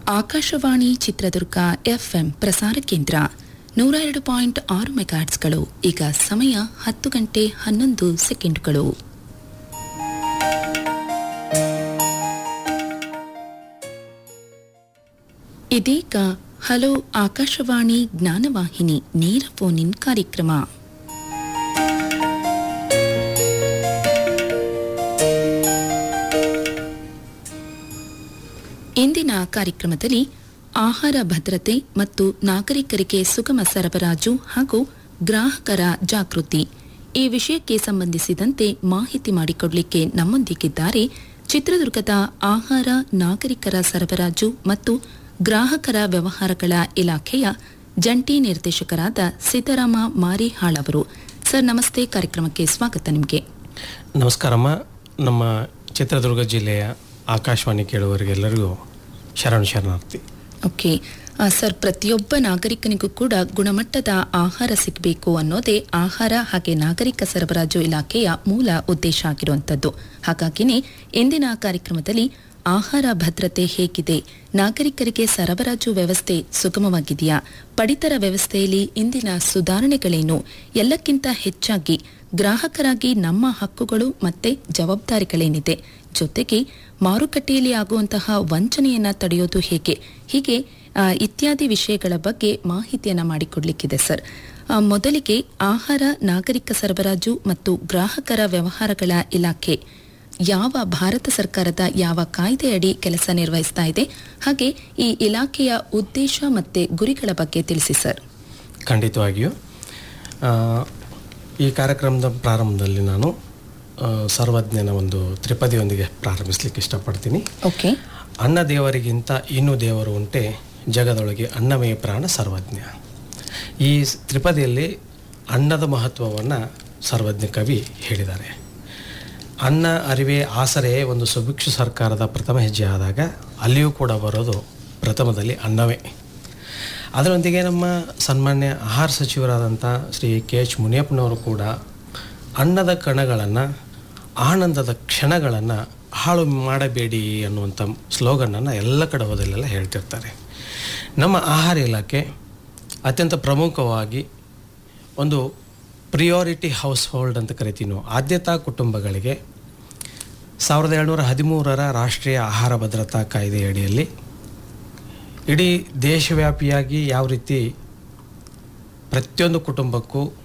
Akashvani Chitradurga FM ಪ್ರಸಾರ ಕೇಂದ್ರ ನೂರ ಎರಡು ಪಾಯಿಂಟ್ ಆರು ಮೆಗಾಟ್ಸ್ಗಳು ಈಗ ಸಮಯ ಹತ್ತು ಗಂಟೆ ಹನ್ನೊಂದು ಸೆಕೆಂಡ್ಗಳು ಇದೀಗ ಹಲೋ ಆಕಾಶವಾಣಿ ಜ್ಞಾನವಾಹಿನಿ ನೇರ ಫೋನ್ ಇನ್ ಕಾರ್ಯಕ್ರಮ ಇಂದಿನ ಕಾರ್ಯಕ್ರಮದಲ್ಲಿ ಆಹಾರ ಭದ್ರತೆ ಮತ್ತು ನಾಗರಿಕರಿಗೆ ಸುಗಮ ಸರಬರಾಜು ಹಾಗೂ ಗ್ರಾಹಕರ ಜಾಗೃತಿ ಈ ವಿಷಯಕ್ಕೆ ಸಂಬಂಧಿಸಿದಂತೆ ಮಾಹಿತಿ ಮಾಡಿಕೊಡಲಿಕ್ಕೆ ನಮ್ಮೊಂದಿಗಿದ್ದಾರೆ ಚಿತ್ರದುರ್ಗದ ಆಹಾರ ನಾಗರಿಕರ ಸರಬರಾಜು ಮತ್ತು ಗ್ರಾಹಕರ ವ್ಯವಹಾರಗಳ ಇಲಾಖೆಯ ಜಂಟಿ ನಿರ್ದೇಶಕರಾದ ಸಿದ್ದರಾಮ ಮಾರಿಹಾಳ್ ಅವರು ಸರ್ ನಮಸ್ತೆ ಕಾರ್ಯಕ್ರಮಕ್ಕೆ ಸ್ವಾಗತ ನಿಮಗೆ ನಮಸ್ಕಾರಮ್ಮ ನಮ್ಮ ಚಿತ್ರದುರ್ಗ ಜಿಲ್ಲೆಯ ಆಕಾಶವಾಣಿ ಕೇಳುವವರಿಗೆಲ್ಲರಿಗೂ ಶರಣು ಶರಣಾರ್ಥಿ ಓಕೆ ಆ, ಸರ್ ಪ್ರತಿಯೊಬ್ಬ ನಾಗರಿಕನಿಗೂ ಕೂಡ ಗುಣಮಟ್ಟದ ಆಹಾರ ಸಿಗಬೇಕು ಅನ್ನೋದೇ ಆಹಾರ ಹಾಗೆ ನಾಗರಿಕ ಸರಬರಾಜು ಇಲಾಖೆಯ ಮೂಲ ಉದ್ದೇಶ ಆಗಿರುವಂಥದ್ದು ಹಾಗಾಗಿನೇ ಇಂದಿನ ಕಾರ್ಯಕ್ರಮದಲ್ಲಿ ಆಹಾರ ಭದ್ರತೆ ಹೇಗಿದೆ ನಾಗರಿಕರಿಗೆ ಸರಬರಾಜು ವ್ಯವಸ್ಥೆ ಸುಗಮವಾಗಿದೆಯಾ ಪಡಿತರ ವ್ಯವಸ್ಥೆಯಲ್ಲಿ ಇಂದಿನ ಸುಧಾರಣೆಗಳೇನು ಎಲ್ಲಕ್ಕಿಂತ ಹೆಚ್ಚಾಗಿ ಗ್ರಾಹಕರಾಗಿ ನಮ್ಮ ಹಕ್ಕುಗಳು ಮತ್ತೆ ಜವಾಬ್ದಾರಿಗಳೇನಿದೆ ಜೊತೆಗೆ ಮಾರುಕಟ್ಟೆಯಲ್ಲಿ ಆಗುವಂತಹ ವಂಚನೆಯನ್ನ ತಡೆಯೋದು ಹೇಗೆ ಹೀಗೆ ಆ, ಇತ್ಯಾದಿ ವಿಷಯಗಳ ಬಗ್ಗೆ ಮಾಹಿತಿಯನ್ನ ಮಾಡಿಕೊಡ್ಲಿಕ್ಕಿದೆ ಸರ್ ಆ, ಮೊದಲಿಗೆ ಆಹಾರ ನಾಗರಿಕ ಸರಬರಾಜು ಮತ್ತು ಗ್ರಾಹಕರ ವ್ಯವಹಾರಗಳ ಇಲಾಖೆ ಯಾವ ಭಾರತ ಸರ್ಕಾರದ ಯಾವ ಕಾಯ್ದೆಯಡಿ ಕೆಲಸ ನಿರ್ವಹಿಸ್ತಾ ಇದೆ ಹಾಗೆ ಈ ಇಲಾಖೆಯ ಉದ್ದೇಶ ಮತ್ತೆ ಗುರಿಗಳ ಬಗ್ಗೆ ತಿಳಿಸಿ ಸರ್ ಖಂಡಿತವಾಗಿಯೂ ಆ, ಈ ಕಾರ್ಯಕ್ರಮದ ಪ್ರಾರಂಭದಲ್ಲಿ ನಾನು ಆ, ಸರ್ವಜ್ಞನ ಒಂದು ತ್ರಿಪದಿಯೊಂದಿಗೆ ಪ್ರಾರಂಭಿಸಲಿಕ್ಕೆ ಇಷ್ಟಪಡ್ತೀನಿ ಓಕೆ ಅನ್ನ ದೇವರಿಗಿಂತ ಇನ್ನೂ ದೇವರು ಉಂಟೆ ಜಗದೊಳಗೆ ಅನ್ನಮೇ ಪ್ರಾಣ ಸರ್ವಜ್ಞ ಈ ಸ್- ತ್ರಿಪದಿಯಲ್ಲಿ ಅನ್ನದ ಮಹತ್ವವನ್ನು ಸರ್ವಜ್ಞ ಕವಿ ಹೇಳಿದ್ದಾರೆ ಅನ್ನ ಅರಿವೆ ಆಸರೆ ಒಂದು ಸುಭಿಕ್ಷು ಸರ್ಕಾರದ ಪ್ರಥಮ ಹೆಜ್ಜೆ ಆದಾಗ ಅಲ್ಲಿಯೂ ಕೂಡ ಬರೋದು ಪ್ರಥಮದಲ್ಲಿ ಅನ್ನವೇ ಅದರೊಂದಿಗೆ ನಮ್ಮ ಸನ್ಮಾನ್ಯ ಆಹಾರ ಸಚಿವರಾದಂಥ ಶ್ರೀ ಕೆ ಎಚ್ ಮುನಿಯಪ್ಪನವರು ಕೂಡ ಅನ್ನದ ಕಣಗಳನ್ನು ಆನಂದದ ಕ್ಷಣಗಳನ್ನು ಹಾಳು ಮಾಡಬೇಡಿ ಅನ್ನುವಂಥ ಸ್ಲೋಗನನ್ನು ಎಲ್ಲ ಕಡೆ ಹೋದಲ್ಲೆಲ್ಲ ಹೇಳ್ತಿರ್ತಾರೆ ನಮ್ಮ ಆಹಾರ ಇಲಾಖೆ ಅತ್ಯಂತ ಪ್ರಮುಖವಾಗಿ ಒಂದು ಪ್ರಿಯಾರಿಟಿ ಹೌಸ್ ಹೋಲ್ಡ್ ಅಂತ ಕರಿತೀವಿ ನಾವು ಆದ್ಯತಾ ಕುಟುಂಬಗಳಿಗೆ ಸಾವಿರದ ಏಳ್ನೂರ ಹದಿಮೂರರ ರಾಷ್ಟ್ರೀಯ ಆಹಾರ ಭದ್ರತಾ ಕಾಯ್ದೆ ಅಡಿಯಲ್ಲಿ ಇಡೀ ದೇಶವ್ಯಾಪಿಯಾಗಿ ಯಾವ ರೀತಿ ಪ್ರತಿಯೊಂದು ಕುಟುಂಬಕ್ಕೂ